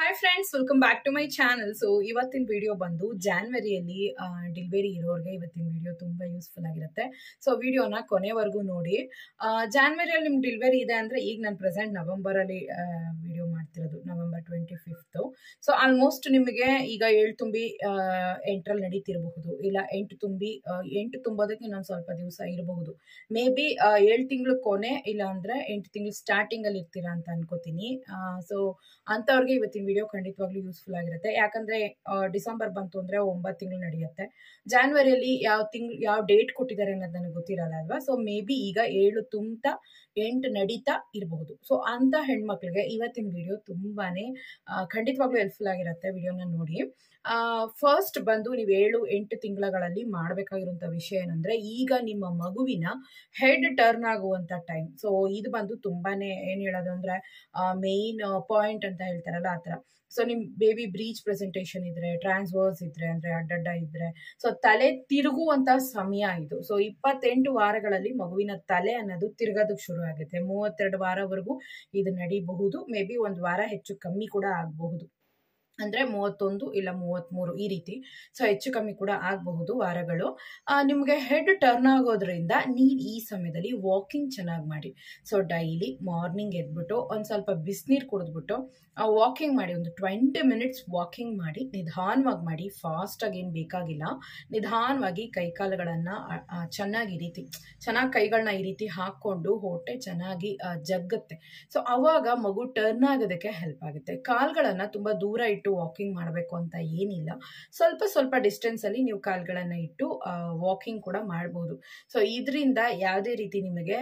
hi friends welcome back to my channel so ಇವತ್ತಿನ video ಬಂದು ಜಾನ್ವರಿಯಲ್ಲಿ ಡಿಲಿವರಿ ಇರೋರಿಗೆ ಇವತ್ತಿನ ವಿಡಿಯೋ ತುಂಬಾ ಯೂಸ್ಫುಲ್ ಆಗಿರುತ್ತೆ ಸೊ ವಿಡಿಯೋನ ಕೊನೆವರೆಗೂ ನೋಡಿ ಜಾನ್ವರಿಯಲ್ಲಿ ನಿಮ್ಗೆ ಡಿಲಿವರಿ ಇದೆ ಅಂದ್ರೆ ಈಗ ನಾನು ಪ್ರೆಸೆಂಟ್ ನವೆಂಬರಲ್ಲಿ ವಿಡಿಯೋ ಮಾಡ್ತಿರೋದು November twenty fifth so almost ನಿಮಗೆ ಈಗ ಏಳು ತುಂಬಿ ಎಂಟರಲ್ಲಿ ನಡೀತಿರಬಹುದು ಇಲ್ಲ ಎಂಟು ತುಂಬಿ ಆ, ಎಂಟು ತುಂಬೋದಕ್ಕೆ ಇನ್ನೊಂದು ಸ್ವಲ್ಪ ದಿವಸ ಇರಬಹುದು ಮೇ ಬಿ ಏಳು ತಿಂಗಳು ಕೊನೆ ಇಲ್ಲ ಅಂದ್ರೆ ಎಂಟು ತಿಂಗಳು ಸ್ಟಾರ್ಟಿಂಗ್ ಅಲ್ಲಿ ಇರ್ತೀರಾ ಅಂತ ಅನ್ಕೋತೀನಿ ಸೊ ಅಂಥವ್ರಿಗೆ ಇವತ್ತಿನ ವಿಡಿಯೋ ಖಂಡಿತವಾಗ್ಲೂ ಯೂಸ್ಫುಲ್ ಆಗಿರುತ್ತೆ ಯಾಕಂದ್ರೆ ಆ, ಡಿಸೆಂಬರ್ ಬಂತು ಅಂದ್ರೆ ಒಂಬತ್ತು ತಿಂಗಳು ನಡೆಯುತ್ತೆ ಜಾನ್ವರಿಯಲ್ಲಿ ಯಾವ ತಿಂಗಳು ಯಾವ ಡೇಟ್ ಕೊಟ್ಟಿದ್ದಾರೆ ಅನ್ನೋದು ನನಗೆ ಗೊತ್ತಿರಲ್ಲ ಅಲ್ವಾ ಸೊ ಮೇ ಬಿ ಈಗ ಏಳು ತುಂಬ್ತಾ ಎಂಟು ನಡೀತಾ ಇರಬಹುದು ಸೊ ಅಂತ ಹೆಣ್ಮಕ್ಳಿಗೆ ಇವತ್ತಿನ ವಿಡಿಯೋ ತುಂಬಾನೇ ಆ, ಖಂಡಿತವಾಗ್ಲೂ ಹೆಲ್ಪ್ಫುಲ್ ಆಗಿರುತ್ತೆ ವಿಡಿಯೋನ ನೋಡಿ ಫಸ್ಟ್ ಬಂದು ನೀವು ಏಳು ಎಂಟು ತಿಂಗಳಲ್ಲಿ ಮಾಡಬೇಕಾಗಿರುವಂಥ ವಿಷಯ ಏನಂದ್ರೆ ಈಗ ನಿಮ್ಮ ಮಗುವಿನ ಹೆಡ್ ಟರ್ನ್ ಆಗುವಂಥ ಟೈಮ್ ಸೊ ಇದು ಬಂದು ತುಂಬಾನೇ ಏನು ಹೇಳೋದು ಅಂದ್ರೆ ಮೇನ್ ಪಾಯಿಂಟ್ ಅಂತ ಹೇಳ್ತಾರಲ್ಲ ಆ ಥರ ಸೊ ನಿಮ್ ಬೇಬಿ ಬ್ರೀಚ್ ಪ್ರೆಸೆಂಟೇಷನ್ ಇದ್ರೆ ಟ್ರಾನ್ಸ್ವರ್ಸ್ ಇದ್ರೆ ಅಂದ್ರೆ ಅಡ್ಡಡ್ಡ ಇದ್ರೆ ಸೊ ತಲೆ ತಿರುಗುವಂತ ಸಮಯ ಇದು ಸೊ ಇಪ್ಪತ್ತೆಂಟು ವಾರಗಳಲ್ಲಿ ಮಗುವಿನ ತಲೆ ಅನ್ನೋದು ತಿರುಗೋದಕ್ಕೆ ಶುರು ಆಗುತ್ತೆ ಮೂವತ್ತೆರಡು ವಾರವರೆಗೂ ಇದು ನಡೀಬಹುದು ಮೇ ಬಿ ಒಂದು ವಾರ ಹೆಚ್ಚು ಕಮ್ಮಿ ಕೂಡ ಆಗಬಹುದು ಅಂದ್ರೆ ಮೂವತ್ತೊಂದು ಇಲ್ಲ ಮೂವತ್ತ್ಮೂರು ಈ ರೀತಿ ಸೊ ಹೆಚ್ಚು ಕಮ್ಮಿ ಕೂಡ ಆಗಬಹುದು ವಾರಗಳು ಆ, ನಿಮ್ಗೆ ಹೆಡ್ ಟರ್ನ್ ಆಗೋದ್ರಿಂದ ನೀವು ಈ ಸಮಯದಲ್ಲಿ ವಾಕಿಂಗ್ ಚೆನ್ನಾಗಿ ಮಾಡಿ ಸೊ ಡೈಲಿ ಮಾರ್ನಿಂಗ್ ಎದ್ಬಿಟ್ಟು ಒಂದು ಸ್ವಲ್ಪ ಬಿಸಿನೀರು ಕುಡಿದ್ಬಿಟ್ಟು ವಾಕಿಂಗ್ ಮಾಡಿ ಒಂದು ಟ್ವೆಂಟಿ ಮಿನಿಟ್ಸ್ ವಾಕಿಂಗ್ ಮಾಡಿ ನಿಧಾನವಾಗಿ ಮಾಡಿ ಫಾಸ್ಟಾಗಿ ಏನು ಬೇಕಾಗಿಲ್ಲ ನಿಧಾನವಾಗಿ ಕೈಕಾಲುಗಳನ್ನು ಚೆನ್ನಾಗಿ ಈ ರೀತಿ ಚೆನ್ನಾಗಿ ಕೈಗಳನ್ನ ಈ ರೀತಿ ಹಾಕ್ಕೊಂಡು ಹೊಟ್ಟೆ ಚೆನ್ನಾಗಿ ಆ, ಜಗ್ಗುತ್ತೆ ಸೊ ಅವಾಗ ಮಗು ಟರ್ನ್ ಆಗೋದಕ್ಕೆ ಹೆಲ್ಪ್ ಆಗುತ್ತೆ ಕಾಲ್ಗಳನ್ನು ತುಂಬ ದೂರ ಇಟ್ಟು ವಾಕಿಂಗ್ ಮಾಡಬೇಕು ಅಂತ ಏನಿಲ್ಲ ಸ್ವಲ್ಪ ಸ್ವಲ್ಪ ಡಿಸ್ಟೆನ್ಸಲ್ಲಿ ನೀವು ಕಾಲ್ಗಳನ್ನು ಇಟ್ಟು ವಾಕಿಂಗ್ ಕೂಡ ಮಾಡ್ಬೋದು ಸೊ ಇದರಿಂದ ಯಾವುದೇ ರೀತಿ ನಿಮಗೆ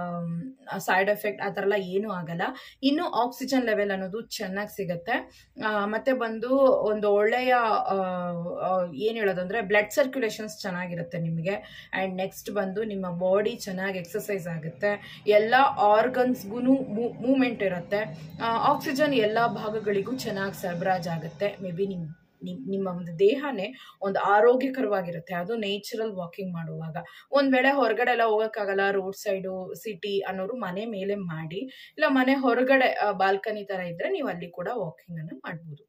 ಸೈಡ್ ಎಫೆಕ್ಟ್ ಆ ಥರ ಎಲ್ಲ ಏನೂ ಆಗಲ್ಲ ಇನ್ನು ಆಕ್ಸಿಜನ್ ಲೆವೆಲ್ ಅನ್ನೋದು ಚೆನ್ನಾಗಿ ಸಿಗುತ್ತೆ ಆ, ಮತ್ತೆ ಬಂದು ಒಂದು ಒಳ್ಳೆಯ ಏನು ಹೇಳೋದು ಅಂದರೆ ಬ್ಲಡ್ ಸರ್ಕ್ಯುಲೇಷನ್ಸ್ ಚೆನ್ನಾಗಿರುತ್ತೆ ನಿಮಗೆ ಆ್ಯಂಡ್ ನೆಕ್ಸ್ಟ್ ಬಂದು ನಿಮ್ಮ ಬಾಡಿ ಚೆನ್ನಾಗಿ ಎಕ್ಸಸೈಸ್ ಆಗುತ್ತೆ ಎಲ್ಲ ಆರ್ಗನ್ಸ್ಗೂ ಮೂಮೆಂಟ್ ಇರುತ್ತೆ ಆಕ್ಸಿಜನ್ ಎಲ್ಲ ಭಾಗಗಳಿಗೂ ಚೆನ್ನಾಗಿ ಸರಬರಾಜು ಆಗುತ್ತೆ ಮೇ ಬಿ ನಿಮ್ಮ ನಿಮ್- ನಿಮ್ಮ ಒಂದು ದೇಹನೇ ಒಂದು ಆರೋಗ್ಯಕರವಾಗಿರುತ್ತೆ ಅದು ನೇಚರಲ್ ವಾಕಿಂಗ್ ಮಾಡುವಾಗ ಒಂದ್ ವೇಳೆ ಹೊರಗಡೆ ಎಲ್ಲ ಹೋಗಕ್ಕಾಗಲ್ಲ ರೋಡ್ ಸೈಡು ಸಿಟಿ ಅನ್ನೋರು ಮನೆ ಮೇಲೆ ಮಾಡಿ ಇಲ್ಲ ಮನೆ ಹೊರಗಡೆ ಬಾಲ್ಕನಿ ತರ ಇದ್ರೆ ನೀವು ಅಲ್ಲಿ ಕೂಡ ವಾಕಿಂಗ್ ಅನ್ನು ಮಾಡ್ಬೋದು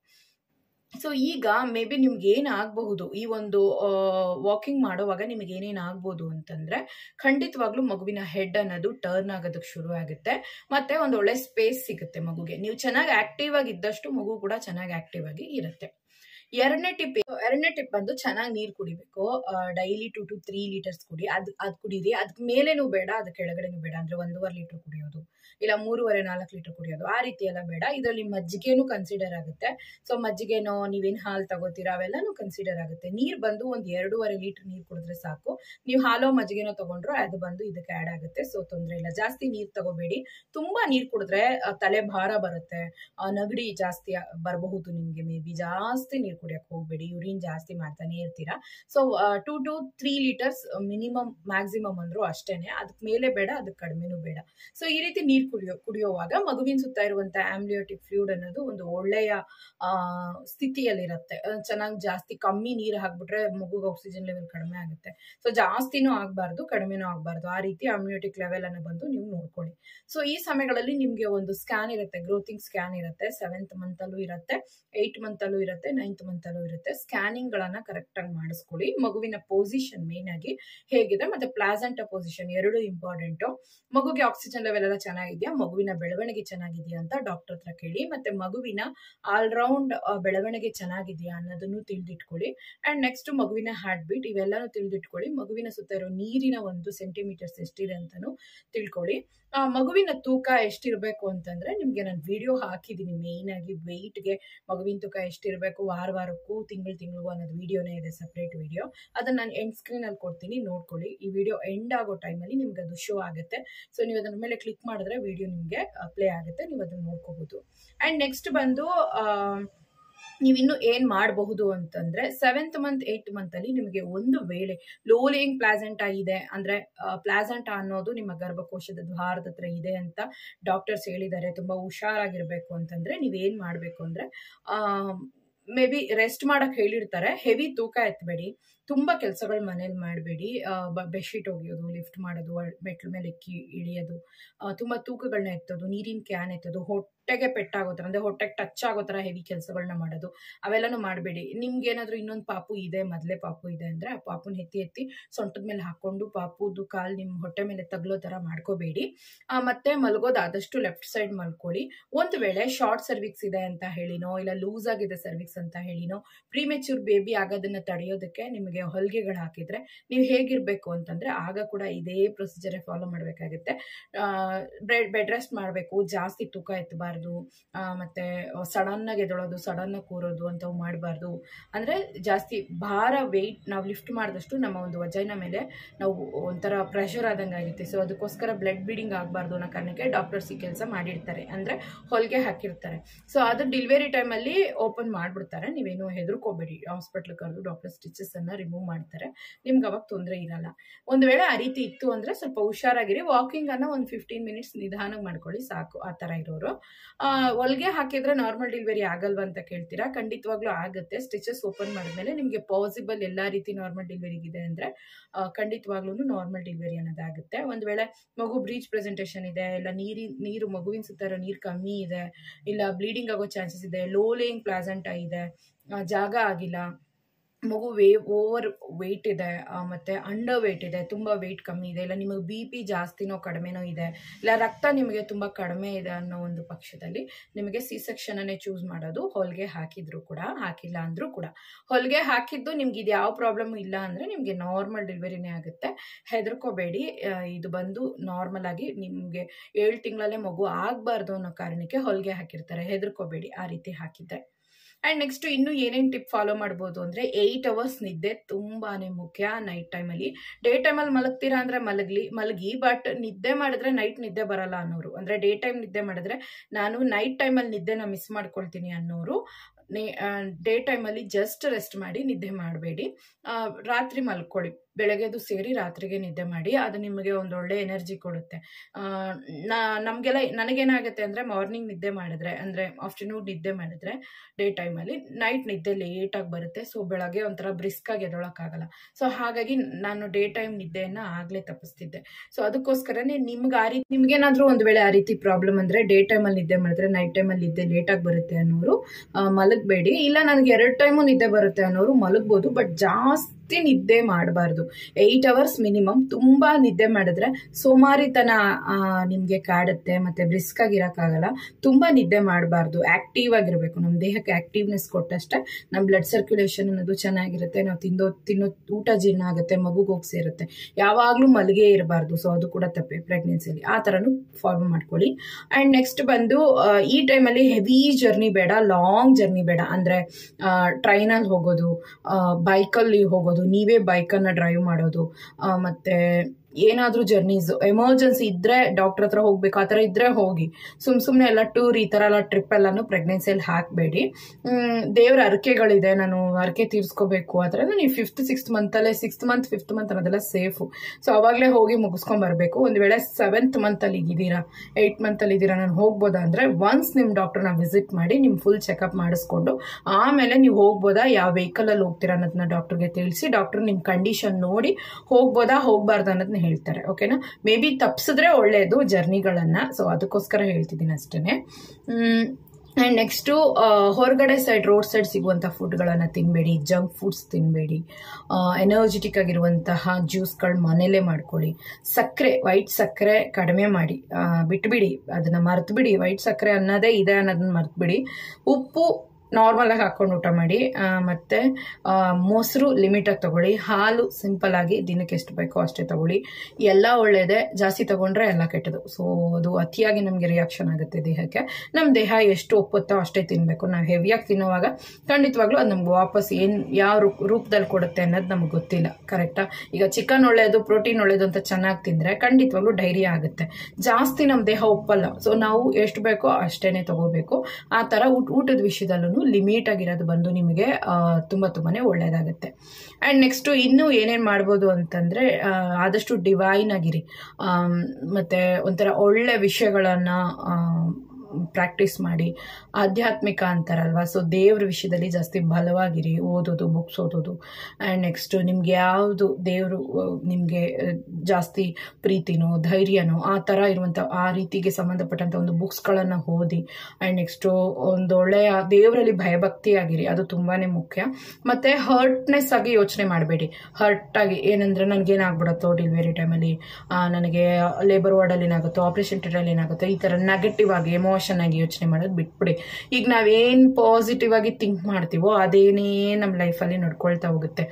ಸೊ ಈಗ ಮೇ ಬಿ ನಿಮ್ಗೆ ಏನಾಗಬಹುದು ಈ ಒಂದು ವಾಕಿಂಗ್ ಮಾಡುವಾಗ ನಿಮಗೆ ಏನೇನು ಆಗ್ಬೋದು ಅಂತಂದ್ರೆ ಖಂಡಿತವಾಗ್ಲೂ ಮಗುವಿನ ಹೆಡ್ ಅನ್ನೋದು ಟರ್ನ್ ಆಗೋದಕ್ಕೆ ಶುರು ಆಗುತ್ತೆ ಮತ್ತೆ ಒಂದು ಒಳ್ಳೆ ಸ್ಪೇಸ್ ಸಿಗುತ್ತೆ ಮಗುಗೆ ನೀವು ಚೆನ್ನಾಗಿ ಆಕ್ಟಿವ್ ಆಗಿ ಇದ್ದಷ್ಟು ಮಗು ಕೂಡ ಚೆನ್ನಾಗಿ ಆಕ್ಟಿವ್ ಆಗಿ ಇರುತ್ತೆ ಎರಡನೇ ಟಿಪ್ ಎರಡನೇ ಟಿಪ್ ಬಂದು ಚೆನ್ನಾಗಿ ನೀರು ಕುಡಿಬೇಕು daily two to three litres ಕುಡಿ ಅದ್ ಅದ್ ಕುಡೀರಿ ಅದಕ್ಕೆ ಮೇಲೇನೂ ಬೇಡ ಅದ್ ಕೆಳಗಡೆನೂ ಬೇಡ ಅಂದ್ರೆ ಒಂದೂವರೆ ಲೀಟರ್ ಕುಡಿಯೋದು ಇಲ್ಲ ಮೂರುವರೆ ನಾಲ್ಕು ಲೀಟರ್ ಕುಡಿಯೋದು ಆ ರೀತಿ ಎಲ್ಲ ಬೇಡ ಇದರಲ್ಲಿ ಮಜ್ಜಿಗೆನೂ ಕನ್ಸಿಡರ್ ಆಗುತ್ತೆ ಸೊ ಮಜ್ಜಿಗೆನೋ ನೀವೇನು ಹಾಲು ತಗೋತೀರಾ ಅವೆಲ್ಲನೂ ಕನ್ಸಿಡರ್ ಆಗುತ್ತೆ ನೀರು ಬಂದು ಒಂದು ಎರಡೂವರೆ ಲೀಟರ್ ನೀರು ಕುಡಿದ್ರೆ ಸಾಕು ನೀವು ಹಾಲೋ ಮಜ್ಜಿಗೆನೋ ತಗೊಂಡ್ರು ಅದು ಬಂದು ಇದಕ್ಕೆ ಆ್ಯಡ್ ಆಗುತ್ತೆ ಸೊ ತೊಂದರೆ ಇಲ್ಲ ಜಾಸ್ತಿ ನೀರು ತಗೋಬೇಡಿ ತುಂಬಾ ನೀರು ಕುಡಿದ್ರೆ ಆ, ತಲೆ ಭಾರ ಬರುತ್ತೆ ಆ, ನೆಗಡಿ ಜಾಸ್ತಿ ಆ- ಬರಬಹುದು ನಿಮಗೆ ಮೇ ಬಿ ಜಾಸ್ತಿ ನೀರು ಕುಡಿಯಕ್ಕೆ ಹೋಗ್ಬೇಡಿ ಯೂರಿನ್ ಜಾಸ್ತಿ ಮಾಡ್ತಾನೆ ಇರ್ತೀರಾ so two to three litres minimum maximum ಅಂದ್ರು ಅಷ್ಟೇನೆ ಅದಕ್ಕೆ ಮೇಲೆ ಬೇಡ ಅದಕ್ಕೆ ಕಡಿಮೆನೂ ಬೇಡ ಸೊ ಈ ರೀತಿ ನೀರು ಕುಡಿಯೋ ಕುಡಿಯೋವಾಗ ಮಗುವಿನ ಸುತ್ತ ಇರುವಂತ ಆಂಬ್ಲಿಯೋಟಿಕ್ ಫ್ಲೂಡ್ ಅನ್ನೋದು ಒಂದು ಒಳ್ಳೆಯ ಆ, ಸ್ಥಿತಿಯಲ್ಲಿರುತ್ತೆ ಚೆನ್ನಾಗಿ ಜಾಸ್ತಿ ಕಮ್ಮಿ ನೀರು ಹಾಕ್ಬಿಟ್ರೆ ಮಗುಗೆ ಆಕ್ಸಿಜನ್ ಲೆವೆಲ್ ಕಡಿಮೆ ಆಗುತ್ತೆ ಸೊ ಜಾಸ್ತಿನೂ ಆಗಬಾರ್ದು ಕಡಿಮೆನೂ ಆಗಬಾರ್ದು ಆ ರೀತಿ ಆಮ್ನಿಯೋಟಿಕ್ ಲೆವೆಲ್ ಅನ್ನು ಬಂದು ನೀವು ನೋಡ್ಕೊಳ್ಳಿ ಸೊ ಈ ಸಮಯಗಳಲ್ಲಿ ನಿಮಗೆ ಒಂದು ಸ್ಕ್ಯಾನ್ ಇರುತ್ತೆ ಗ್ರೋತಿಂಗ್ ಸ್ಕ್ಯಾನ್ ಇರುತ್ತೆ ಸೆವೆಂತ್ ಮಂತಲ್ಲೂ ಇರುತ್ತೆ ಏಯ್ಟ್ ಮಂತಲ್ಲೂ ಇರುತ್ತೆ ನೈನ್ತ್ ಮಂತಲ್ಲೂ ಇರುತ್ತೆ ಸ್ಕ್ಯಾನಿಂಗ್ಗಳನ್ನು ಕರೆಕ್ಟಾಗಿ ಮಾಡಿಸ್ಕೊಳ್ಳಿ ಮಗುವಿನ ಪೊಸಿಷನ್ ಮೇನ್ ಆಗಿ ಹೇಗಿದೆ ಮತ್ತೆ ಪ್ಲಾಸೆಂಟ ಪೊಸಿಷನ್ ಎರಡು ಇಂಪಾರ್ಟೆಂಟು ಮಗುಗೆ ಆಕ್ಸಿಜನ್ ಲೆವೆಲ್ ಎಲ್ಲ ಚೆನ್ನಾಗಿದೆಯಾ ಮಗುವಿನ ಬೆಳವಣಿಗೆ ಚೆನ್ನಾಗಿದೆಯಾ ಅಂತ ಡಾಕ್ಟರ್ ಹತ್ರ ಕೇಳಿ ಮತ್ತೆ ಮಗುವಿನ ಆಲ್ರೌಂಡ್ ಬೆಳವಣಿಗೆ ಚೆನ್ನಾಗಿದೆಯಾ ಅನ್ನೋದನ್ನು ತಿಳಿದಿಟ್ಕೊಳ್ಳಿ ಅಂಡ್ ನೆಕ್ಸ್ಟ್ ಮಗುವಿನ ಹಾರ್ಟ್ ಬೀಟ್ ಇವೆಲ್ಲನೂ ತಿಳಿದಿಟ್ಕೊಳ್ಳಿ ಮಗುವಿನ ಸುತ್ತ ಇರೋ ನೀರಿನ ಒಂದು ಸೆಂಟಿಮೀಟರ್ಸ್ ಎಷ್ಟಿದೆ ಅಂತಾನು ತಿಳ್ಕೊಳ್ಳಿ ಆ, ಮಗುವಿನ ತೂಕ ಎಷ್ಟಿರಬೇಕು ಅಂತಂದ್ರೆ ನಿಮ್ಗೆ ನಾನು ವಿಡಿಯೋ ಹಾಕಿದ್ದೀನಿ ಮೇಯ್ನ್ ಆಗಿ ವೆಯ್ಟ್ಗೆ ಮಗುವಿನ ತೂಕ ಎಷ್ಟಿರಬೇಕು ವಾರ ವಾರಕ್ಕೂ ತಿಂಗಳು ತಿಂಗಳಿಗೂ ಅನ್ನೋದು ವಿಡಿಯೋನೇ ಇದೆ ಸಪ್ರೇಟ್ ವಿಡಿಯೋ ಅದನ್ನ ನಾನು ಎಂಡ್ ಸ್ಕ್ರೀನ್ ಅಲ್ಲಿ ಕೊಡ್ತೀನಿ ನೋಡ್ಕೊಳ್ಳಿ ಈ ವಿಡಿಯೋ ಎಂಡ್ ಆಗೋ ಟೈಮಲ್ಲಿ ನಿಮ್ಗೆ ಅದು ಶೋ ಆಗುತ್ತೆ ಸೊ ನೀವು ಅದನ್ನ ಮೇಲೆ ಕ್ಲಿಕ್ ಮಾಡಿದ್ರೆ ವಿಡಿಯೋ ನಿಮಗೆ ಪ್ಲೇ ಆಗುತ್ತೆ ನೀವು ಅದನ್ನ ನೋಡ್ಕೋಬಹುದು ಅಂಡ್ ನೆಕ್ಸ್ಟ್ ಬಂದು ಆ, ನೀವಿನ್ನು ಏನ್ ಮಾಡಬಹುದು ಅಂತಂದ್ರೆ ಸೆವೆಂತ್ ಮಂತ್ ಏಟ್ ಮಂತ್ ಅಲ್ಲಿ ನಿಮಗೆ ಒಂದು ವೇಳೆ ಲೋಲಿಂಗ್ ಪ್ಲಾಸೆಂಟಾ ಇದೆ ಅಂದ್ರೆ ಪ್ಲಾಸೆಂಟಾ ಅನ್ನೋದು ನಿಮ್ಮ ಗರ್ಭಕೋಶದ ದ್ವಾರದ ಹತ್ರ ಇದೆ ಅಂತ ಡಾಕ್ಟರ್ಸ್ ಹೇಳಿದ್ದಾರೆ ತುಂಬಾ ಹುಷಾರಾಗಿರ್ಬೇಕು ಅಂತಂದ್ರೆ ನೀವೇನ್ ಮಾಡ್ಬೇಕು ಅಂದ್ರೆ ಮೇ ಬಿ ರೆಸ್ಟ್ ಮಾಡಕ್ ಹೇಳಿರ್ತಾರೆ ಹೆವಿ ತೂಕ ಎತ್ತಬೇಡಿ ತುಂಬಾ ಕೆಲಸಗಳು ಮನೇಲಿ ಮಾಡಬೇಡಿ ಬೆಡ್ಶೀಟ್ ಒಗೆಯೋದು ಲಿಫ್ಟ್ ಮಾಡೋದು ಮೆಟ್ಲ ಮೇಲೆ ಎಕ್ಕಿ ಇಳಿಯೋದು ಆ, ತುಂಬಾ ತೂಕಗಳನ್ನ ಎತ್ತೋದು ನೀರಿನ ಕ್ಯಾನ್ ಎತ್ತೋದು ಹೊಟ್ ಹೊಟ್ಟೆಗೆ ಪೆಟ್ಟಾಗೋ ಥರ ಅಂದರೆ ಹೊಟ್ಟೆಗೆ ಟಚ್ ಆಗೋ ಥರ ಹೆವಿ ಕೆಲಸಗಳನ್ನ ಮಾಡೋದು ಅವೆಲ್ಲನೂ ಮಾಡಬೇಡಿ ನಿಮ್ಗೆ ಏನಾದರೂ ಇನ್ನೊಂದು ಪಾಪು ಇದೆ ಮೊದಲೇ ಪಾಪು ಇದೆ ಅಂದರೆ ಆ ಪಾಪುನ ಎತ್ತಿ ಎತ್ತಿ ಸೊಂಟದ ಮೇಲೆ ಹಾಕ್ಕೊಂಡು ಪಾಪುದು ಕಾಲು ನಿಮ್ಮ ಹೊಟ್ಟೆ ಮೇಲೆ ತಗಲೋ ಥರ ಮಾಡ್ಕೋಬೇಡಿ ಆ, ಮತ್ತೆ ಮಲಗೋದು ಆದಷ್ಟು ಲೆಫ್ಟ್ ಸೈಡ್ ಮಲ್ಕೊಳ್ಳಿ ಒಂದು ವೇಳೆ ಶಾರ್ಟ್ ಸರ್ವಿಕ್ಸ್ ಇದೆ ಅಂತ ಹೇಳಿನೋ ಇಲ್ಲ ಲೂಸ್ ಆಗಿದೆ ಸರ್ವಿಕ್ಸ್ ಅಂತ ಹೇಳಿನೋ ಪ್ರೀಮೆಚ್ಯೂರ್ ಬೇಬಿ ಆಗೋದನ್ನ ತಡೆಯೋದಕ್ಕೆ ನಿಮಗೆ ಹೊಲಿಗೆಗಳು ಹಾಕಿದ್ರೆ ನೀವು ಹೇಗಿರಬೇಕು ಅಂತಂದರೆ ಆಗ ಕೂಡ ಇದೇ ಪ್ರೊಸೀಜರೇ ಫಾಲೋ ಮಾಡಬೇಕಾಗುತ್ತೆ ಬೆಡ್ ಬೆಡ್ ರೆಸ್ಟ್ ಮಾಡಬೇಕು ಜಾಸ್ತಿ ತೂಕ ಎತ್ತಬಾರ್ದು ಮತ್ತು ಸಡನ್ನಾಗಿ ಎದೊಳೋದು ಸಡನ್ನಾಗಿ ಕೂರೋದು ಅಂಥವು ಮಾಡಬಾರ್ದು ಅಂದರೆ ಜಾಸ್ತಿ ಭಾರ ವೆಯ್ಟ್ ನಾವು ಲಿಫ್ಟ್ ಮಾಡಿದಷ್ಟು ನಮ್ಮ ಒಂದು ವಜೈನ ಮೇಲೆ ನಾವು ಒಂಥರ ಪ್ರೆಷರ್ ಆದಂಗೆ ಆಗುತ್ತೆ ಸೊ ಅದಕ್ಕೋಸ್ಕರ ಬ್ಲಡ್ ಬ್ಲೀಡಿಂಗ್ ಆಗಬಾರ್ದು ಅನ್ನೋ ಕಾರಣಕ್ಕೆ ಡಾಕ್ಟರ್ಸ್ ಈ ಕೆಲಸ ಮಾಡಿರ್ತಾರೆ ಅಂದರೆ ಹೊಲಿಗೆ ಹಾಕಿರ್ತಾರೆ ಸೊ ಅದು ಡೆಲಿವರಿ ಟೈಮಲ್ಲಿ ಓಪನ್ ಮಾಡಿಬಿಡ್ತಾರೆ ನೀವೇನು ಹೆದರ್ಕೋಬೇಡಿ ಹಾಸ್ಪಿಟ್ಲ್ ಕರೆದು ಡಾಕ್ಟರ್ ಸ್ಟಿಚಸನ್ನು ರಿಮೂವ್ ಮಾಡ್ತಾರೆ ನಿಮ್ಗೆ ಅವಾಗ ತೊಂದರೆ ಇರಲ್ಲ ಒಂದು ವೇಳೆ ಆ ರೀತಿ ಇತ್ತು ಅಂದರೆ ಸ್ವಲ್ಪ ಹುಷಾರಾಗಿರಿ ವಾಕಿಂಗನ್ನು ಒಂದು ಫಿಫ್ಟೀನ್ ಮಿನಿಟ್ಸ್ ನಿಧಾನಕ್ಕೆ ಮಾಡ್ಕೊಳ್ಳಿ ಸಾಕು ಆ ಥರ ಇರೋರು ಆ, ಹೊಲಿಗೆ ಹಾಕಿದ್ರೆ ನಾರ್ಮಲ್ ಡೆಲಿವರಿ ಆಗಲ್ವಾ ಅಂತ ಕೇಳ್ತೀರಾ ಖಂಡಿತವಾಗ್ಲೂ ಆಗುತ್ತೆ ಸ್ಟಿಚಸ್ ಓಪನ್ ಮಾಡಿದ್ಮೇಲೆ ನಿಮಗೆ ಪಾಸಿಬಲ್ ಎಲ್ಲ ರೀತಿ ನಾರ್ಮಲ್ ಡೆಲಿವರಿಗಿದೆ ಅಂದರೆ ಖಂಡಿತವಾಗ್ಲೂ ನಾರ್ಮಲ್ ಡೆಲಿವರಿ ಅನ್ನೋದಾಗುತ್ತೆ ಒಂದು ವೇಳೆ ಮಗು ಬ್ರೀಚ್ ಪ್ರೆಸೆಂಟೇಷನ್ ಇದೆ ಇಲ್ಲ ನೀರಿ ನೀರು ಮಗುವಿನ ಸುತ್ತ ಇರೋ ನೀರು ಕಮ್ಮಿ ಇದೆ ಇಲ್ಲ ಬ್ಲೀಡಿಂಗ್ ಆಗೋ ಚಾನ್ಸಸ್ ಇದೆ ಲೋ ಲೇಯಿಂಗ್ ಪ್ಲಾಸೆಂಟ ಇದೆ ಆ, ಜಾಗ ಆಗಿಲ್ಲ ಮಗು ವೇ ಓವರ್ ವೆಯ್ಟ್ ಇದೆ ಆ, ಮತ್ತೆ ಅಂಡರ್ ವೆಯ್ಟ್ ಇದೆ ತುಂಬ ವೆಯ್ಟ್ ಕಮ್ಮಿ ಇದೆ ಇಲ್ಲ ನಿಮಗೆ ಬಿ ಪಿ ಜಾಸ್ತಿನೋ ಕಡಿಮೆನೋ ಇದೆ ಇಲ್ಲ ರಕ್ತ ನಿಮಗೆ ತುಂಬ ಕಡಿಮೆ ಇದೆ ಅನ್ನೋ ಒಂದು ಪಕ್ಷದಲ್ಲಿ ನಿಮಗೆ ಸಿ ಸೆಕ್ಷನನ್ನೇ ಚೂಸ್ ಮಾಡೋದು ಹೊಲಿಗೆ ಹಾಕಿದ್ರು ಕೂಡ ಹಾಕಿಲ್ಲ ಅಂದರೂ ಕೂಡ ಹೊಲಿಗೆ ಹಾಕಿದ್ದು ನಿಮ್ಗೆ ಇದು ಯಾವ ಪ್ರಾಬ್ಲಮ್ ಇಲ್ಲ ಅಂದರೆ ನಿಮಗೆ ನಾರ್ಮಲ್ ಡೆಲಿವರಿನೇ ಆಗುತ್ತೆ ಹೆದರ್ಕೋಬೇಡಿ ಆ, ಇದು ಬಂದು ನಾರ್ಮಲ್ ಆಗಿ ನಿಮಗೆ ಏಳು ತಿಂಗಳಲ್ಲೇ ಮಗು ಆಗಬಾರ್ದು ಅನ್ನೋ ಕಾರಣಕ್ಕೆ ಹೊಲಿಗೆ ಹಾಕಿರ್ತಾರೆ ಹೆದರ್ಕೋಬೇಡಿ ಆ ರೀತಿ ಹಾಕಿದ್ರೆ ಆ್ಯಂಡ್ ನೆಕ್ಸ್ಟ್ ಇನ್ನು ಏನೇನು ಟಿಪ್ ಫಾಲೋ ಮಾಡ್ಬೋದು ಅಂದರೆ ಏಯ್ಟ್ ಅವರ್ಸ್ ನಿದ್ದೆ ತುಂಬಾ ಮುಖ್ಯ ನೈಟ್ ಟೈಮಲ್ಲಿ ಡೇ ಟೈಮಲ್ಲಿ ಮಲಗ್ತೀರಾ ಅಂದರೆ ಮಲಗಲಿ ಮಲಗಿ ಬಟ್ ನಿದ್ದೆ ಮಾಡಿದ್ರೆ ನೈಟ್ ನಿದ್ದೆ ಬರಲ್ಲ ಅನ್ನೋರು ಅಂದರೆ ಡೇ ಟೈಮ್ ನಿದ್ದೆ ಮಾಡಿದ್ರೆ ನಾನು ನೈಟ್ ಟೈಮಲ್ಲಿ ನಿದ್ದೆನ ಮಿಸ್ ಮಾಡ್ಕೊಳ್ತೀನಿ ಅನ್ನೋರು ಡೇ ಟೈಮಲ್ಲಿ ಜಸ್ಟ್ ರೆಸ್ಟ್ ಮಾಡಿ ನಿದ್ದೆ ಮಾಡಬೇಡಿ ರಾತ್ರಿ ಮಲ್ಕೊಳ್ಳಿ ಬೆಳಗ್ಗೆದು ಸೇರಿ ರಾತ್ರಿಗೆ ನಿದ್ದೆ ಮಾಡಿ ಅದು ನಿಮಗೆ ಒಂದು ಒಳ್ಳೆ ಎನರ್ಜಿ ಕೊಡುತ್ತೆ ಆ, ನಾ ನಮಗೆಲ್ಲ ನನಗೇನಾಗುತ್ತೆ ಅಂದರೆ ಮಾರ್ನಿಂಗ್ ನಿದ್ದೆ ಮಾಡಿದ್ರೆ ಅಂದರೆ ಆಫ್ಟರ್ನೂನ್ ನಿದ್ದೆ ಮಾಡಿದ್ರೆ ಡೇ ಟೈಮಲ್ಲಿ ನೈಟ್ ನಿದ್ದೆ ಲೇಟಾಗಿ ಬರುತ್ತೆ ಸೊ ಬೆಳಗ್ಗೆ ಒಂಥರ ಬ್ರಿಸ್ಕಾಗಿ ಎದೊಳಕ್ಕಾಗಲ್ಲ ಸೊ ಹಾಗಾಗಿ ನಾನು ಡೇ ಟೈಮ್ ನಿದ್ದೆಯನ್ನು ಆಗಲೇ ತಪ್ಪಿಸ್ತಿದ್ದೆ ಸೊ ಅದಕ್ಕೋಸ್ಕರನೇ ನಿಮ್ಗೆ ಆ ರೀತಿ ನಿಮ್ಗೇನಾದರೂ ಒಂದು ವೇಳೆ ಆ ರೀತಿ ಪ್ರಾಬ್ಲಮ್ ಅಂದರೆ ಡೇ ಟೈಮಲ್ಲಿ ನಿದ್ದೆ ಮಾಡಿದ್ರೆ ನೈಟ್ ಟೈಮಲ್ಲಿ ನಿದ್ದೆ ಲೇಟಾಗಿ ಬರುತ್ತೆ ಅನ್ನೋರು ಆ, ಮಲಗಬೇಡಿ ಇಲ್ಲ ನನಗೆ ಎರಡು ಟೈಮು ನಿದ್ದೆ ಬರುತ್ತೆ ಅನ್ನೋರು ಮಲಗ್ಬೋದು ಬಟ್ ಜಾಸ್ತಿ ನಿದ್ದೆ ಮಾಡಬಾರ್ದು ಏಯ್ಟ್ ಅವರ್ಸ್ ಮಿನಿಮಮ್ ತುಂಬ ನಿದ್ದೆ ಮಾಡಿದ್ರೆ ಸೋಮಾರಿತನ ನಿಮಗೆ ಕಾಡುತ್ತೆ ಮತ್ತು ಬ್ರಿಸ್ಕ್ ಆಗಿರೋಕ್ಕಾಗಲ್ಲ ತುಂಬ ನಿದ್ದೆ ಮಾಡಬಾರ್ದು ಆ್ಯಕ್ಟಿವ್ ಆಗಿರಬೇಕು ನಮ್ಮ ದೇಹಕ್ಕೆ ಆ್ಯಕ್ಟಿವ್ನೆಸ್ ಕೊಟ್ಟಷ್ಟೇ ನಮ್ಮ ಬ್ಲಡ್ ಸರ್ಕ್ಯುಲೇಷನ್ ಅನ್ನೋದು ಚೆನ್ನಾಗಿರುತ್ತೆ ನಾವು ತಿಂದೋ ತಿನ್ನೋ ಊಟ ಜೀರ್ಣ ಆಗುತ್ತೆ ಮಗುಗೆ ಹೋಗಿ ಸೇರುತ್ತೆ ಯಾವಾಗಲೂ ಮಲಗೇ ಇರಬಾರ್ದು ಸೊ ಅದು ಕೂಡ ತಪ್ಪೆ ಪ್ರೆಗ್ನೆನ್ಸಿಯಲ್ಲಿ ಆ ಥರನೂ ಫಾಲೋ ಮಾಡ್ಕೊಳ್ಳಿ ಆ್ಯಂಡ್ ನೆಕ್ಸ್ಟ್ ಬಂದು ಆ, ಈ ಟೈಮಲ್ಲಿ ಹೆವಿ ಜರ್ನಿ ಬೇಡ ಲಾಂಗ್ ಜರ್ನಿ ಬೇಡ ಅಂದರೆ ಟ್ರೈನಲ್ಲಿ ಹೋಗೋದು ಬೈಕಲ್ಲಿ ಹೋಗೋದು ನೀವೇ ಬೈಕನ್ನು ಡ್ರೈವ್ ಮಾಡೋದು ಆ, ಮತ್ತೆ ಏನಾದರೂ ಜರ್ನೀಸ್ ಎಮರ್ಜೆನ್ಸಿ ಇದ್ದರೆ ಡಾಕ್ಟರ್ ಹತ್ರ ಹೋಗ್ಬೇಕು ಆ ಥರ ಇದ್ದರೆ ಹೋಗಿ ಸುಮ್ಮ ಸುಮ್ಮನೆ ಎಲ್ಲ ಟೂರ್ ಈ ಥರ ಎಲ್ಲ ಟ್ರಿಪ್ ಎಲ್ಲನೂ ಪ್ರೆಗ್ನೆನ್ಸಿಯಲ್ಲಿ ಹಾಕಬೇಡಿ ದೇವ್ರ ಅರಕೆಗಳಿದೆ ನಾನು ಅರಕೆ ತೀರಿಸ್ಕೋಬೇಕು ಆ ಥರ ನೀವು ಫಿಫ್ತ್ ಸಿಕ್ಸ್ತ್ ಮಂತಲ್ಲೇ ಸಿಕ್ಸ್ತ್ ಮಂತ್ ಫಿಫ್ತ್ ಮಂತ್ ಅನ್ನೋದೆಲ್ಲ ಸೇಫು ಸೊ ಅವಾಗಲೇ ಹೋಗಿ ಮುಗಿಸ್ಕೊಂಬರ್ಬೇಕು ಒಂದು ವೇಳೆ ಸೆವೆಂತ್ ಮಂತಲ್ಲಿ ಇದ್ದೀರಾ ಏಯ್ಟ್ ಮಂತಲ್ಲಿ ಇದ್ದೀರಾ ನಾನು ಹೋಗ್ಬೋದಾ ಅಂದರೆ ಒನ್ಸ್ ನಿಮ್ಮ ಡಾಕ್ಟರ್ನ ವಿಸಿಟ್ ಮಾಡಿ ನಿಮ್ಮ ಫುಲ್ ಚೆಕಪ್ ಮಾಡಿಸ್ಕೊಂಡು ಆಮೇಲೆ ನೀವು ಹೋಗ್ಬೋದಾ ಯಾವ ವೆಹಿಕಲಲ್ಲಿ ಹೋಗ್ತೀರಾ ಅನ್ನೋದನ್ನ ಡಾಕ್ಟರ್ಗೆ ತಿಳಿಸಿ ಡಾಕ್ಟರ್ ನಿಮ್ಮ ಕಂಡೀಷನ್ ನೋಡಿ ಹೋಗ್ಬೋದಾ ಹೋಗ್ಬಾರ್ದು ಅನ್ನೋದನ್ನ ಹೇಳ್ತಾರೆ ಓಕೆನಾ ಮೇ ಬಿ ತಪ್ಸಿದ್ರೆ ಒಳ್ಳೆಯದು ಜರ್ನಿಗಳನ್ನು ಸೊ ಅದಕ್ಕೋಸ್ಕರ ಹೇಳ್ತಿದ್ದೀನಿ ಅಷ್ಟೇ ಆ್ಯಂಡ್ ನೆಕ್ಸ್ಟು ಹೊರಗಡೆ ಸೈಡ್ ರೋಡ್ ಸೈಡ್ ಸಿಗುವಂಥ ಫುಡ್ಗಳನ್ನು ತಿನ್ನಬೇಡಿ ಜಂಕ್ ಫುಡ್ಸ್ ತಿನ್ನಬೇಡಿ ಎನರ್ಜೆಟಿಕ್ ಆಗಿರುವಂತಹ ಜ್ಯೂಸ್ಗಳು ಮನೇಲೇ ಮಾಡ್ಕೊಳ್ಳಿ ಸಕ್ಕರೆ ವೈಟ್ ಸಕ್ಕರೆ ಕಡಿಮೆ ಮಾಡಿ ಆ, ಬಿಟ್ಬಿಡಿ ಅದನ್ನು ಮರೆತುಬಿಡಿ ವೈಟ್ ಸಕ್ಕರೆ ಅನ್ನೋದೇ ಇದೆ ಅನ್ನೋದನ್ನ ಮರೆತುಬಿಡಿ ಉಪ್ಪು ನಾರ್ಮಲಾಗಿ ಹಾಕ್ಕೊಂಡು ಊಟ ಮಾಡಿ ಆ, ಮತ್ತೆ ಆ, ಮೊಸರು ಲಿಮಿಟಾಗಿ ತಗೊಳ್ಳಿ ಹಾಲು ಸಿಂಪಲ್ ಆಗಿ ದಿನಕ್ಕೆ ಎಷ್ಟು ಬೇಕೋ ಅಷ್ಟೇ ತಗೊಳ್ಳಿ ಎಲ್ಲ ಒಳ್ಳೆಯದೇ ಜಾಸ್ತಿ ತಗೊಂಡ್ರೆ ಎಲ್ಲ ಕೆಟ್ಟದು ಸೊ ಅದು ಅತಿಯಾಗಿ ನಮಗೆ ರಿಯಾಕ್ಷನ್ ಆಗುತ್ತೆ ದೇಹಕ್ಕೆ ನಮ್ಮ ದೇಹ ಎಷ್ಟು ಒಪ್ಪುತ್ತೋ ಅಷ್ಟೇ ತಿನ್ನಬೇಕು ನಾವು ಹೆವಿಯಾಗಿ ತಿನ್ನುವಾಗ ಖಂಡಿತವಾಗ್ಲೂ ಅದು ನಮ್ಗೆ ವಾಪಸ್ ಏನು ಯಾವ ರೂಪ್ ರೂಪದಲ್ಲಿ ಕೊಡುತ್ತೆ ಅನ್ನೋದು ನಮ್ಗೆ ಗೊತ್ತಿಲ್ಲ ಕರೆಕ್ಟಾ ಈಗ ಚಿಕನ್ ಒಳ್ಳೆಯದು ಪ್ರೋಟೀನ್ ಒಳ್ಳೆಯದು ಅಂತ ಚೆನ್ನಾಗಿ ತಿಂದರೆ ಖಂಡಿತವಾಗ್ಲೂ ಡೈರಿಯಾ ಆಗುತ್ತೆ ಜಾಸ್ತಿ ನಮ್ಮ ದೇಹ ಒಪ್ಪಲ್ಲ ಸೊ ನಾವು ಎಷ್ಟು ಬೇಕೋ ಅಷ್ಟೇ ತಗೋಬೇಕು ಆ ಥರ ಊಟ ಊಟದ ವಿಷಯದಲ್ಲೂ ಲಿಮಿಟ್ ಆಗಿರೋದು ಬಂದು ನಿಮಗೆ ಆ, ತುಂಬ ತುಂಬಾ ಒಳ್ಳೆಯದಾಗುತ್ತೆ ಆ್ಯಂಡ್ ನೆಕ್ಸ್ಟು ಇನ್ನೂ ಏನೇನು ಮಾಡ್ಬೋದು ಅಂತಂದರೆ ಆದಷ್ಟು ಡಿವೈನ್ ಆಗಿರಿ ಆಮ್, ಮತ್ತೆ ಒಂಥರ ಒಳ್ಳೆ ವಿಷಯಗಳನ್ನು ಪ್ರಾಕ್ಟೀಸ್ ಮಾಡಿ ಆಧ್ಯಾತ್ಮಿಕ ಅಂತಾರಲ್ವಾ ಸೊ ದೇವ್ರ ವಿಷಯದಲ್ಲಿ ಜಾಸ್ತಿ ಬಲವಾಗಿರಿ ಓದೋದು ಬುಕ್ಸ್ ಓದೋದು ಆ್ಯಂಡ್ ನೆಕ್ಸ್ಟು ನಿಮ್ಗೆ ಯಾವುದು ದೇವರು ನಿಮಗೆ ಜಾಸ್ತಿ ಪ್ರೀತಿನೋ ಧೈರ್ಯನೋ ಆ ಥರ ಇರುವಂಥ ಆ ರೀತಿಗೆ ಸಂಬಂಧಪಟ್ಟಂಥ ಒಂದು ಬುಕ್ಸ್ಗಳನ್ನು ಓದಿ ಆ್ಯಂಡ್ ನೆಕ್ಸ್ಟು ಒಂದು ಒಳ್ಳೆಯ ದೇವರಲ್ಲಿ ಭಯಭಕ್ತಿ ಆಗಿರಿ ಅದು ತುಂಬಾ ಮುಖ್ಯ ಮತ್ತು ಹರ್ಟ್ನೆಸ್ ಆಗಿ ಯೋಚನೆ ಮಾಡಬೇಡಿ ಹರ್ಟ್ ಆಗಿ ಏನಂದರೆ ನನಗೇನಾಗ್ಬಿಡುತ್ತೋ ಡೆಲಿವರಿ ಟೈಮಲ್ಲಿ ನನಗೆ ಲೇಬರ್ ವಾರ್ಡಲ್ಲಿ ಏನಾಗುತ್ತೋ ಆಪ್ರೇಷನ್ ಥಿಯೇಟ್ರಲ್ಲಿ ಏನಾಗುತ್ತೋ ಈ ಥರ ನೆಗೆಟಿವ್ ಆಗಿ ಎಮೋಷನ್ ಆಗಿ ಯೋಚನೆ ಮಾಡೋದು ಬಿಟ್ಬಿಡಿ ಈಗ ನಾವೇನು ಪಾಸಿಟಿವ್ ಆಗಿ ಥಿಂಕ್ ಮಾಡ್ತೀವೋ ಅದೇನೇ ನಮ್ಮ ಲೈಫಲ್ಲಿ ನಡ್ಕೊಳ್ತಾ ಹೋಗುತ್ತೆ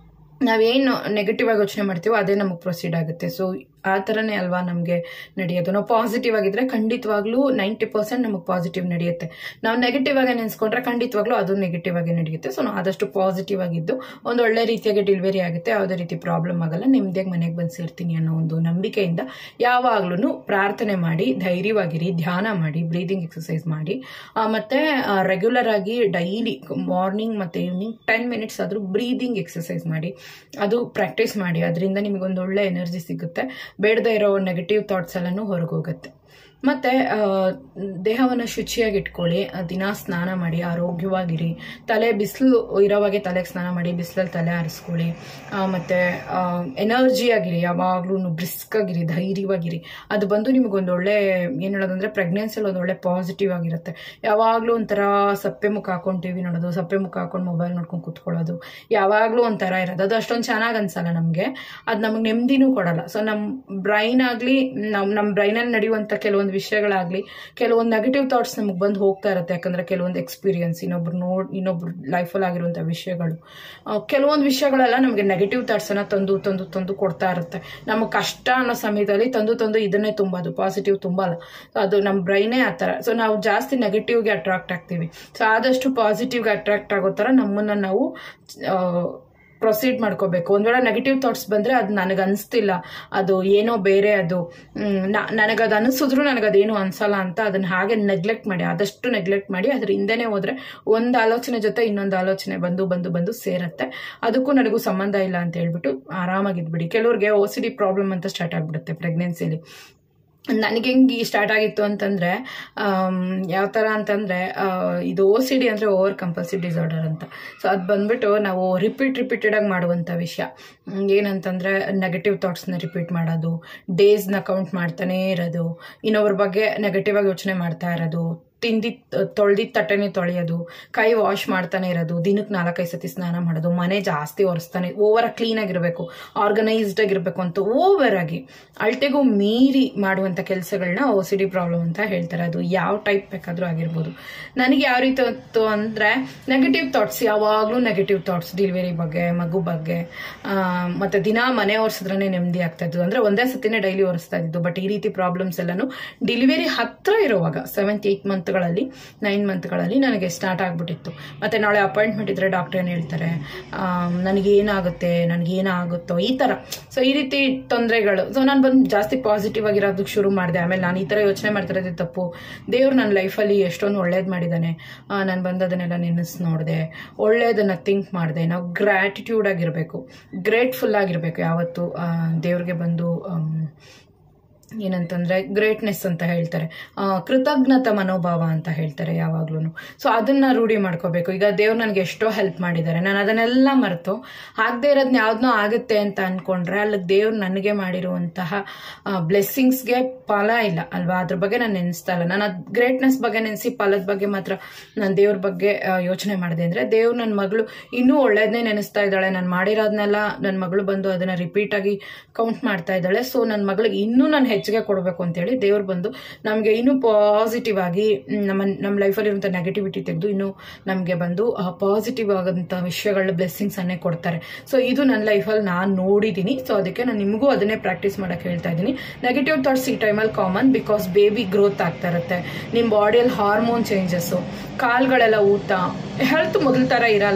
ನಾವೇನು ನೆಗೆಟಿವ್ ಆಗಿ ಯೋಚನೆ ಮಾಡ್ತೀವೋ ಅದೇ ನಮಗೆ ಪ್ರೊಸೀಡ್ ಆಗುತ್ತೆ ಸೊ ಆ ಥರನೇ ಅಲ್ವಾ ನಮಗೆ ನಡೆಯೋದು ನಾವು ಪಾಸಿಟಿವ್ ಆಗಿದ್ರೆ ಖಂಡಿತವಾಗ್ಲೂ ನೈಂಟಿ ಪರ್ಸೆಂಟ್ ನಮಗೆ ಪಾಸಿಟಿವ್ ನಡೆಯುತ್ತೆ ನಾವು ನೆಗೆಟಿವ್ ಆಗಿ ನೆನೆಸ್ಕೊಂಡ್ರೆ ಖಂಡಿತವಾಗ್ಲೂ ಅದು ನೆಗೆಟಿವ್ ಆಗಿ ನಡೆಯುತ್ತೆ ಸೊ ನಾವು ಆದಷ್ಟು ಪಾಸಿಟಿವ್ ಆಗಿದ್ದು ಒಂದು ಒಳ್ಳೆ ರೀತಿಯಾಗಿ ಡೆಲಿವರಿ ಆಗುತ್ತೆ ಯಾವುದೇ ರೀತಿ ಪ್ರಾಬ್ಲಮ್ ಆಗಲ್ಲ ನೆಮ್ಮದಿಯಾಗಿ ಮನೆಗೆ ಬಂದು ಸೇರ್ತೀನಿ ಅನ್ನೋ ಒಂದು ನಂಬಿಕೆಯಿಂದ ಯಾವಾಗ್ಲೂ ಪ್ರಾರ್ಥನೆ ಮಾಡಿ ಧೈರ್ಯವಾಗಿರಿ ಧ್ಯಾನ ಮಾಡಿ ಬ್ರೀದಿಂಗ್ ಎಕ್ಸಸೈಸ್ ಮಾಡಿ ಆ, ಮತ್ತೆ ರೆಗ್ಯುಲರ್ ಆಗಿ ಡೈಲಿ ಮಾರ್ನಿಂಗ್ ಮತ್ತು ಈವ್ನಿಂಗ್ ಟೆನ್ ಮಿನಿಟ್ಸ್ ಆದರೂ ಬ್ರೀದಿಂಗ್ ಎಕ್ಸಸೈಸ್ ಮಾಡಿ ಅದು ಪ್ರಾಕ್ಟೀಸ್ ಮಾಡಿ ಅದರಿಂದ ನಿಮಗೊಂದು ಒಳ್ಳೆ ಎನರ್ಜಿ ಸಿಗುತ್ತೆ ಬೇಡದೇ ಇರೋ ನೆಗೆಟಿವ್ ಥಾಟ್ಸ್ ಎಲ್ಲನೂ ಹೊರಗೆ ಹೋಗುತ್ತೆ ಮತ್ತು ದೇಹವನ್ನು ಶುಚಿಯಾಗಿ ಇಟ್ಕೊಳ್ಳಿ ಆ, ದಿನ ಸ್ನಾನ ಮಾಡಿ ಆರೋಗ್ಯವಾಗಿರಿ ತಲೆ ಬಿಸಿಲು ಇರೋವಾಗೆ ತಲೆಗೆ ಸ್ನಾನ ಮಾಡಿ ಬಿಸಿಲಲ್ಲಿ ತಲೆ ಆರಿಸ್ಕೊಳ್ಳಿ ಮತ್ತು ಎನರ್ಜಿ ಆಗಿರಿ ಯಾವಾಗಲೂ ಬ್ರಿಸ್ಕ್ ಆಗಿರಿ ಧೈರ್ಯವಾಗಿರಿ ಅದು ಬಂದು ನಿಮಗೊಂದು ಒಳ್ಳೆ ಏನು ಹೇಳೋದಂದ್ರೆ ಪ್ರೆಗ್ನೆನ್ಸಿಯಲ್ಲಿ ಒಂದು ಒಳ್ಳೆ ಪಾಸಿಟಿವ್ ಆಗಿರುತ್ತೆ ಯಾವಾಗಲೂ ಒಂಥರ ಸಪ್ಪೆ ಮುಖ ಹಾಕೊಂಡು ಟಿವಿ ನೋಡೋದು ಸಪ್ಪೆ ಮುಖ ಹಾಕೊಂಡು ಮೊಬೈಲ್ ನೋಡ್ಕೊಂಡು ಕೂತ್ಕೊಳ್ಳೋದು ಯಾವಾಗಲೂ ಒಂಥರ ಇರೋದು ಅದು ಅಷ್ಟೊಂದು ಚೆನ್ನಾಗಿ ಅನ್ಸಲ್ಲ ನಮಗೆ ಅದು ನಮಗೆ ನೆಮ್ಮದಿನೂ ಕೊಡಲ್ಲ ಸೊ ನಮ್ಮ ಬ್ರೈನ್ ಆಗಲಿ ನಮ್ಮ ನಮ್ಮ ಬ್ರೈನಲ್ಲಿ ನಡೆಯುವಂಥ ಕೆಲವೊಂದು ವಿಷಯಗಳಾಗಲಿ ಕೆಲವೊಂದು ನೆಗೆಟಿವ್ ಥಾಟ್ಸ್ ನಮಗೆ ಬಂದು ಹೋಗ್ತಾ ಇರುತ್ತೆ ಯಾಕಂದರೆ ಕೆಲವೊಂದು ಎಕ್ಸ್ಪೀರಿಯನ್ಸ್ ಇನ್ನೊಬ್ರು ನೋಡ್ ಇನ್ನೊಬ್ರು ಲೈಫಲ್ಲಿ ಆಗಿರುವಂಥ ವಿಷಯಗಳು ಆ, ಕೆಲವೊಂದು ವಿಷಯಗಳೆಲ್ಲ ನಮಗೆ ನೆಗೆಟಿವ್ ಥಾಟ್ಸನ್ನು ತಂದು ತಂದು ತಂದು ಕೊಡ್ತಾ ಇರುತ್ತೆ ನಮಗೆ ಕಷ್ಟ ಅನ್ನೋ ಸಮಯದಲ್ಲಿ ತಂದು ತಂದು ಇದನ್ನೇ ತುಂಬೋದು ಪಾಸಿಟಿವ್ ತುಂಬಲ್ಲ ಸೊ ಅದು ನಮ್ಮ ಬ್ರೈನೇ ಆ ಥರ ಸೊ ನಾವು ಜಾಸ್ತಿ ನೆಗೆಟಿವ್ಗೆ ಅಟ್ರಾಕ್ಟ್ ಆಗ್ತೀವಿ ಸೊ ಆದಷ್ಟು ಪಾಸಿಟಿವ್ಗೆ ಅಟ್ರಾಕ್ಟ್ ಆಗೋ ಥರ ನಮ್ಮನ್ನು ನಾವು ಆ, ಪ್ರೊಸೀಡ್ ಮಾಡ್ಕೋಬೇಕು ಒಂದ್ ವೇಳೆ ನೆಗೆಟಿವ್ ಥಾಟ್ಸ್ ಬಂದ್ರೆ ಅದು ನನಗೆ ಅನಿಸ್ತಿಲ್ಲ ಅದು ಏನೋ ಬೇರೆ ಅದು ನನಗದು ಅನಿಸಿದ್ರು ನನಗದೇನು ಅನ್ಸಲ್ಲ ಅಂತ ಅದನ್ನ ಹಾಗೆ ನೆಗ್ಲೆಕ್ಟ್ ಮಾಡಿ ಆದಷ್ಟು ನೆಗ್ಲೆಕ್ಟ್ ಮಾಡಿ ಅದ್ರ ಹಿಂದೆನೆ ಹೋದ್ರೆ ಒಂದು ಆಲೋಚನೆ ಜೊತೆ ಇನ್ನೊಂದು ಆಲೋಚನೆ ಬಂದು ಬಂದು ಬಂದು ಸೇರತ್ತೆ ಅದಕ್ಕೂ ನನಗೂ ಸಂಬಂಧ ಇಲ್ಲ ಅಂತ ಹೇಳ್ಬಿಟ್ಟು ಆರಾಮಾಗಿದ್ಬಿಡಿ ಕೆಲವ್ರಿಗೆ ಓ ಸಿ ಡಿ ಪ್ರಾಬ್ಲಮ್ ಅಂತ ಸ್ಟಾರ್ಟ್ ಆಗ್ಬಿಡುತ್ತೆ ಪ್ರೆಗ್ನೆನ್ಸಿಲಿ ನನಗೆ ಹೆಂಗೆ ಸ್ಟಾರ್ಟ್ ಆಗಿತ್ತು ಅಂತಂದರೆ ಯಾವ ಥರ ಅಂತಂದರೆ ಇದು ಓ ಸಿ ಡಿ ಅಂದರೆ ಓವರ್ ಕಂಪಲ್ಸಿವ್ ಡಿಸಾರ್ಡರ್ ಅಂತ ಸೊ ಅದು ಬಂದ್ಬಿಟ್ಟು ನಾವು ರಿಪೀಟ್ ರಿಪೀಟೆಡಾಗಿ ಮಾಡುವಂಥ ವಿಷಯ ಹ್ಮ್, ಏನಂತಂದರೆ ನೆಗೆಟಿವ್ ಥಾಟ್ಸ್ನ ರಿಪೀಟ್ ಮಾಡೋದು ಡೇಸ್ನ ಕೌಂಟ್ ಮಾಡ್ತಾನೇ ಇರೋದು ಇನ್ನೊಬ್ರ ಬಗ್ಗೆ ನೆಗೆಟಿವ್ ಆಗಿ ಯೋಚನೆ ಮಾಡ್ತಾ ಇರೋದು ತಿಂದಿದ್ ತೊಳ್ದಿದ್ದ ತಟ್ಟೆನೆ ತೊಳೆಯೋದು ಕೈ ವಾಶ್ ಮಾಡ್ತಾನೆ ಇರೋದು ದಿನಕ್ಕೆ ನಾಲ್ಕೈದು ಸತಿ ಸ್ನಾನ ಮಾಡೋದು ಮನೆ ಜಾಸ್ತಿ ಒರೆಸ್ತಾನೆ ಓವರ್ ಕ್ಲೀನ್ ಆಗಿರಬೇಕು ಆರ್ಗನೈಸ್ಡ್ ಆಗಿರಬೇಕು ಅಂತ ಓವರ್ ಆಗಿ ಅಳ್ತೆಗೂ ಮೀರಿ ಮಾಡುವಂಥ ಕೆಲಸಗಳನ್ನ ಓ ಸಿ ಡಿ ಪ್ರಾಬ್ಲಮ್ ಅಂತ ಹೇಳ್ತಾರೆ ಅದು ಯಾವ ಟೈಪ್ ಬೇಕಾದರೂ ಆಗಿರ್ಬೋದು ನನಗೆ ಯಾವ ರೀತಿ ಇತ್ತು ಅಂದರೆ ನೆಗೆಟಿವ್ ಥಾಟ್ಸ್ ಯಾವಾಗಲೂ ನೆಗೆಟಿವ್ ಥಾಟ್ಸ್ ಡೆಲಿವರಿ ಬಗ್ಗೆ ಮಗು ಬಗ್ಗೆ ಆ, ಮತ್ತೆ ದಿನ ಮನೆ ಒರೆಸಿದ್ರೆ ನೆಮ್ಮದಿ ಆಗ್ತಾ ಇದ್ದು ಅಂದರೆ ಒಂದೇ ಸತಿನೇ ಡೈಲಿ ಒರೆಸ್ತಾ ಇದ್ದು ಬಟ್ ಈ ರೀತಿ ಪ್ರಾಬ್ಲಮ್ಸ್ ಎಲ್ಲನೂ ಡೆಲಿವರಿ ಹತ್ರ ಇರುವಾಗ ಸೆವೆಂತ್ ಏಯ್ಟ್ ಮಂತ್ಗಳಲ್ಲಿ ನೈನ್ ಮಂತ್ಗಳಲ್ಲಿ ನನಗೆ ಸ್ಟಾರ್ಟ್ ಆಗ್ಬಿಟ್ಟಿತ್ತು ಮತ್ತೆ ನಾಳೆ ಅಪಾಯಿಂಟ್ಮೆಂಟ್ ಇದ್ರೆ ಡಾಕ್ಟರ್ ಏನು ಹೇಳ್ತಾರೆ ಆಮ್, ನನಗೇನಾಗುತ್ತೆ ನನಗೇನಾಗುತ್ತೋ ಈ ಥರ ಸೊ ಈ ರೀತಿ ತೊಂದರೆಗಳು ಸೊ ನಾನು ಬಂದು ಜಾಸ್ತಿ ಪಾಸಿಟಿವ್ ಆಗಿರೋದಕ್ಕೆ ಶುರು ಮಾಡಿದೆ ಆಮೇಲೆ ನಾನು ಈ ಥರ ಯೋಚನೆ ಮಾಡ್ತಿರೋದೇ ತಪ್ಪು ದೇವ್ರು ನನ್ನ ಲೈಫಲ್ಲಿ ಎಷ್ಟೊಂದು ಒಳ್ಳೇದು ಮಾಡಿದ್ದಾನೆ ನಾನು ಬಂದು ಅದನ್ನೆಲ್ಲ ನೆನೆಸ್ ನೋಡಿದೆ ಒಳ್ಳೇದನ್ನ ಥಿಂಕ್ ಮಾಡಿದೆ ನಾವು ಗ್ರ್ಯಾಟಿಟ್ಯೂಡ್ ಆಗಿರಬೇಕು ಗ್ರೇಟ್ಫುಲ್ ಆಗಿರಬೇಕು ಯಾವತ್ತು ಆ, ದೇವ್ರಿಗೆ ಬಂದು ಆಮ್, ಏನಂತಂದ್ರೆ ಗ್ರೇಟ್ನೆಸ್ ಅಂತ ಹೇಳ್ತಾರೆ ಆ, ಕೃತಜ್ಞತಾ ಮನೋಭಾವ ಅಂತ ಹೇಳ್ತಾರೆ ಯಾವಾಗ್ಲೂ ಸೊ ಅದನ್ನ ರೂಢಿ ಮಾಡ್ಕೋಬೇಕು ಈಗ ದೇವ್ರು ನನಗೆ ಎಷ್ಟೋ ಹೆಲ್ಪ್ ಮಾಡಿದ್ದಾರೆ ನಾನು ಅದನ್ನೆಲ್ಲ ಮರೆತು ಆಗದೆ ಇರೋದನ್ನ ಯಾವ್ದನ್ನೋ ಆಗುತ್ತೆ ಅಂತ ಅನ್ಕೊಂಡ್ರೆ ಅಲ್ಲಿ ದೇವ್ರು ನನಗೆ ಮಾಡಿರುವಂತಹ ಬ್ಲೆಸ್ಸಿಂಗ್ಸ್ಗೆ ಫಲ ಇಲ್ಲ ಅಲ್ವಾ ಅದ್ರ ಬಗ್ಗೆ ನಾನು ನೆನೆಸ್ತಾ ಇಲ್ಲ ನಾನು ಅದು ಗ್ರೇಟ್ನೆಸ್ ಬಗ್ಗೆ ನೆನೆಸಿ ಫಲದ ಬಗ್ಗೆ ಮಾತ್ರ ನಾನು ದೇವ್ರ ಬಗ್ಗೆ ಯೋಚನೆ ಮಾಡಿದೆ ಅಂದ್ರೆ ದೇವ್ರು ನನ್ನ ಮಗಳು ಇನ್ನೂ ಒಳ್ಳೇದನ್ನೇ ನೆನೆಸ್ತಾ ಇದ್ದಾಳೆ ನಾನು ಮಾಡಿರೋದನ್ನೆಲ್ಲ ನನ್ನ ಮಗಳು ಬಂದು ಅದನ್ನ ರಿಪೀಟ್ ಆಗಿ ಕೌಂಟ್ ಮಾಡ್ತಾ ಇದ್ದಾಳೆ ಸೊ ನನ್ನ ಮಗಳಿಗೆ ಇನ್ನೂ ನಾನು ಹೆಚ್ಚಿಗೆ ಕೊಡಬೇಕು ಅಂತೇಳಿ ದೇವ್ರು ಬಂದು ನಮಗೆ ಇನ್ನೂ ಪಾಸಿಟಿವ್ ಆಗಿ ಮ್, ನಮ್ಮ ನಮ್ಮ ಲೈಫಲ್ಲಿ ಇರುವಂಥ ನೆಗೆಟಿವಿಟಿ ತೆಗೆದು ಇನ್ನೂ ನಮಗೆ ಬಂದು ಪಾಸಿಟಿವ್ ಆಗೋಂಥ ವಿಷಯಗಳ ಬ್ಲೆಸ್ಸಿಂಗ್ಸ್ ಅನ್ನೇ ಕೊಡ್ತಾರೆ ಸೊ ಇದು ನನ್ನ ಲೈಫಲ್ಲಿ ನಾನು ನೋಡಿದ್ದೀನಿ ಸೊ ಅದಕ್ಕೆ ನಾನು ನಿಮಗೂ ಅದನ್ನೇ ಪ್ರಾಕ್ಟೀಸ್ ಮಾಡಕ್ಕೆ ಹೇಳ್ತಾ ಇದ್ದೀನಿ ನೆಗೆಟಿವ್ ಥಾಟ್ಸ್ ಈ ಟೈಮಲ್ಲಿ ಕಾಮನ್ ಬಿಕಾಸ್ ಬೇಬಿ ಗ್ರೋತ್ ಆಗ್ತಾ ಇರುತ್ತೆ ನಿಮ್ಮ ಬಾಡಿಯಲ್ಲಿ ಹಾರ್ಮೋನ್ ಚೇಂಜಸ್ಸು ಕಾಲ್ಗಳೆಲ್ಲ ಊತ ಹೆಲ್ತ್ ಮೊದಲ ಥರ ಇರಲ್ಲ